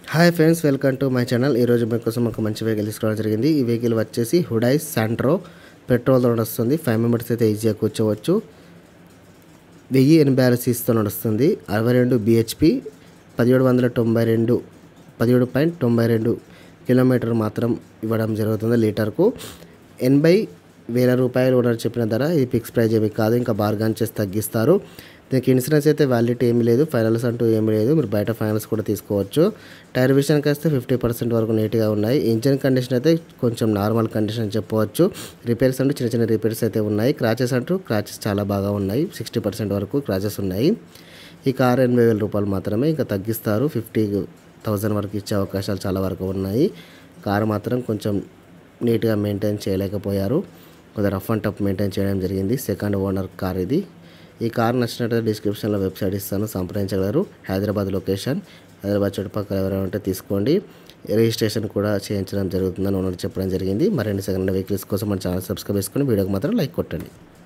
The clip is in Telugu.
hi friends welcome to my channel ఈరోజు మీకోసం ఒక మంచి వెహికల్ తీసుకోవడం జరిగింది ఈ వెహికల్ వచ్చేసి హుడై శాంట్రో పెట్రోల్తో నడుస్తుంది ఫైవ్ మెంబర్స్ అయితే ఈజీగా కూర్చోవచ్చు వెయ్యి ఎనభై ఆరు సీస్తో నడుస్తుంది అరవై రెండు బిహెచ్పి పదిహేడు వందల తొంభై రెండు పదిహేడు పాయింట్ తొంభై రెండు కిలోమీటర్ మాత్రం ఇవ్వడం జరుగుతుంది లీటర్కు ఎనభై వేల రూపాయలు ఓనర్ చెప్పిన ధర ఇది ఫిక్స్ ప్రైజ్ ఏమి కాదు ఇంకా బార్గాన్ చేసి తగ్గిస్తారు దీనికి ఇన్సూరెన్స్ అయితే వ్యాలిటీ ఏమీ లేదు ఫైనల్స్ అంటూ ఏమీ లేదు మీరు బయట ఫైనల్స్ కూడా తీసుకోవచ్చు టైర్ విషయానికి వస్తే ఫిఫ్టీ పర్సెంట్ వరకు నీట్గా ఉన్నాయి ఇంజన్ కండిషన్ అయితే కొంచెం నార్మల్ కండిషన్ అని చెప్పవచ్చు రిపేర్స్ అంటూ చిన్న చిన్న రిపేర్స్ అయితే ఉన్నాయి క్రాచెస్ అంటూ క్రాచెస్ చాలా బాగా ఉన్నాయి సిక్స్టీ పర్సెంట్ వరకు క్రాచెస్ ఉన్నాయి ఈ కార్ ఎనభై వేల రూపాయలు మాత్రమే ఇంకా తగ్గిస్తారు ఫిఫ్టీ థౌజండ్ వరకు ఇచ్చే అవకాశాలు చాలా వరకు ఉన్నాయి కార్ మాత్రం కొంచెం నీట్గా మెయింటైన్ చేయలేకపోయారు కొద్దిగా రఫ్ అండ్ టఫ్ మెయింటైన్ చేయడం జరిగింది సెకండ్ ఓనర్ కార్ ఇది ఈ కార్ నచ్చినట్లయితే డిస్క్రిప్షన్లో వెబ్సైట్ ఇస్తాను సంప్రదించగలరు హైదరాబాద్ లొకేషన్ హైదరాబాద్ చుట్టుపక్కల ఎవరైనా ఉంటే తీసుకోండి రిజిస్ట్రేషన్ కూడా చేయించడం జరుగుతుందని ఓనర్ చెప్పడం జరిగింది మరిన్ని సెకండ్ వెహికల్స్ కోసం మన ఛానల్ సబ్స్క్రైబ్ చేసుకొని వీడియోకి మాత్రం లైక్ కొట్టండి